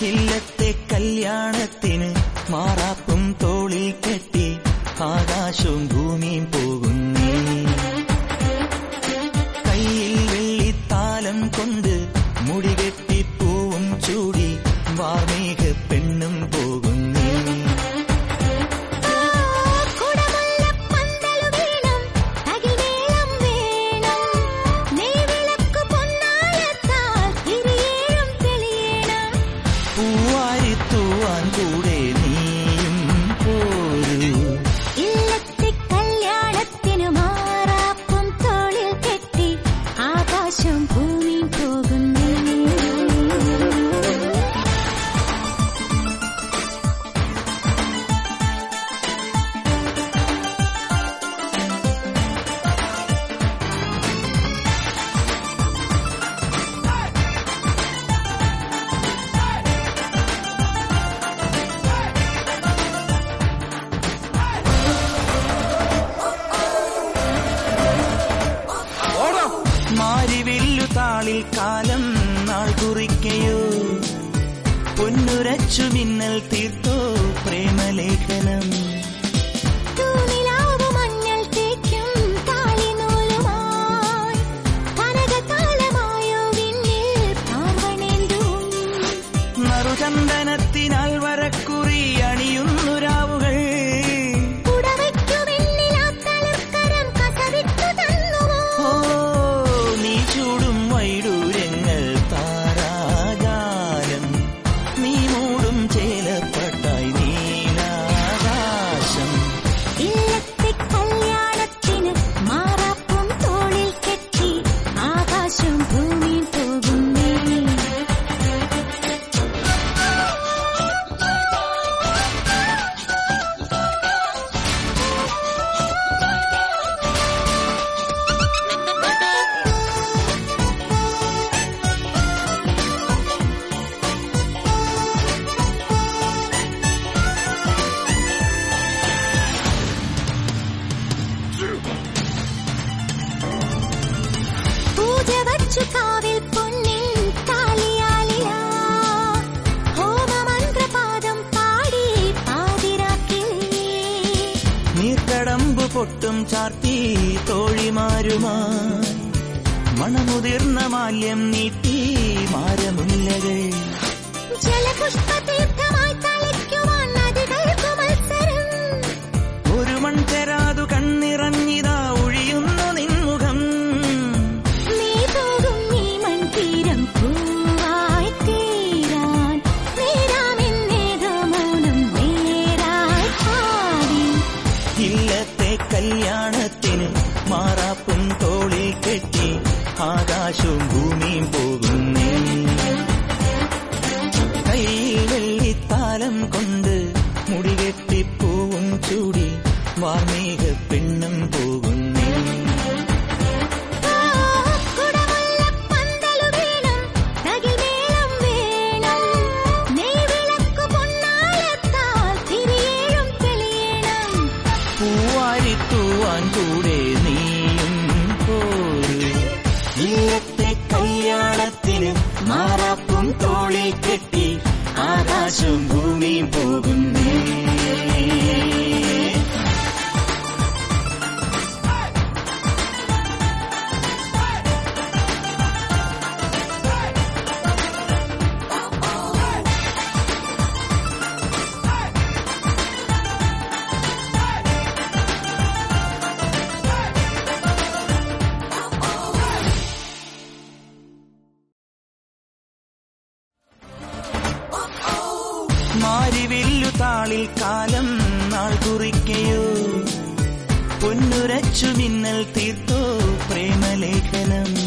ഇല്ലത്തെ കല്യാണത്തിന് മാറാപ്പും തോളിൽ കെട്ടി ആകാശവും ഭൂമിയും പോകുന്നേ കയ്യിൽ വെള്ളിത്താലം കൊണ്ട് മുടികെട്ടി പൂവും ചൂടി വാർമേഘ പെണ്ണും പോകുന്നേ കുടമുല്ലപ്പന്തലു വേണം തകിലേളം വേണം നെയ്വിളക്ക് പൊന്നായത്താൽ തിരിയേഴും തെളിയണം പൂവാരി തൂവാൻ കൂടെ നീയും പോരൂ ഇല്ലത്തെ കല്യാണത്തിന് മാറാപ്പും തോളിൽ കെട്ടി ആകാശം ഭൂമി പോകുന്നു മാരിവില്ലു താളിൽ കാലം നാൾ കുറിക്കയോ പൊന്നുരച്ചു മിന്നൽ തീർത്തോ പ്രേമലേഖനം തൂണിലാവു മഞ്ഞൾ തേക്കും താലിനൂലുമായി കനകകാലമായോ വിണ്ണിൽ പാർവണേന്തും നറുചന്ദനത്തിനാൽ വരക്കുറി അണിയുന്നുരാവുകൾ പുടവയ്ക്കു വെണ്ണിലാ തളിർക്കരം കസവിട്ടു തന്നുവോ ഓ നീ ചൂടും വൈഡൂര്യങ്ങൾ താരാജാലം നീ മൂടും ചേലപ്പട്ടായി നീലാകാശം ഇല്ലത്തെ കല്യാണത്തിന് മാറാപ്പും തോളിൽ കെട്ടി ആകാശം ഭൂമി പോകുന്നേ പൂജ വച്ചു കാവിൽ പൊന്നിൻ താലിയാലിയാ ഹോമമന്ത്രപാദം പാടി പാതിരാക്കിലേ നീർക്കടമ്പു പൊട്ടും ചാർത്തി തോഴിമാരുമായി മണമുതിർന്ന മാല്യം നീട്ടി മാരമുല്ലകൾ ജലപുഷ്പതീർത്ഥമായി തളിക്കുവാൻ നദികൾക്കു മത്സരം ഒരു മൺചെരാതു കണ്ണിറങ്ങിതാ ഒഴിയുന്നു നിൻമുഖം നീ പോകും നീ മൺതീരം പൂവായി തീരാൻ നേരാമെന്നേതോ മൗനം നേരായി പാടി ഇല്ലത്തെ കല്യാണത്തിന് മാറാപ്പും തോളിൽ കെട്ടി ആകാശവും ഭൂമിയും പോകുന്നേ കയ്യിൽ വെള്ളിത്താലം കൊണ്ട് മുടികെട്ടി പൂവും ചൂടി വാർമേഘ പെണ്ണും പോകുന്നേ കുടമുല്ലപ്പന്തലു വേണം തകിലേളം വേണം നെയ്വിളക്കു പൊന്നായത്താൽ തിരിയേഴും തെളിയണം പൂവാരി തൂവാൻ കൂടെ നീയും പോരൂ ഇല്ലത്തെ കല്യാണത്തിന് മാറാപ്പും തോളിൽ കെട്ടി ആകാശവും ഭൂമിയും പോകുന്നേ മാരിവില്ലു താളിൽ കാലം നാൾ കുറിക്കയോ പൊന്നുരച്ചു മിന്നൽ തീർത്തോ പ്രേമലേഖനം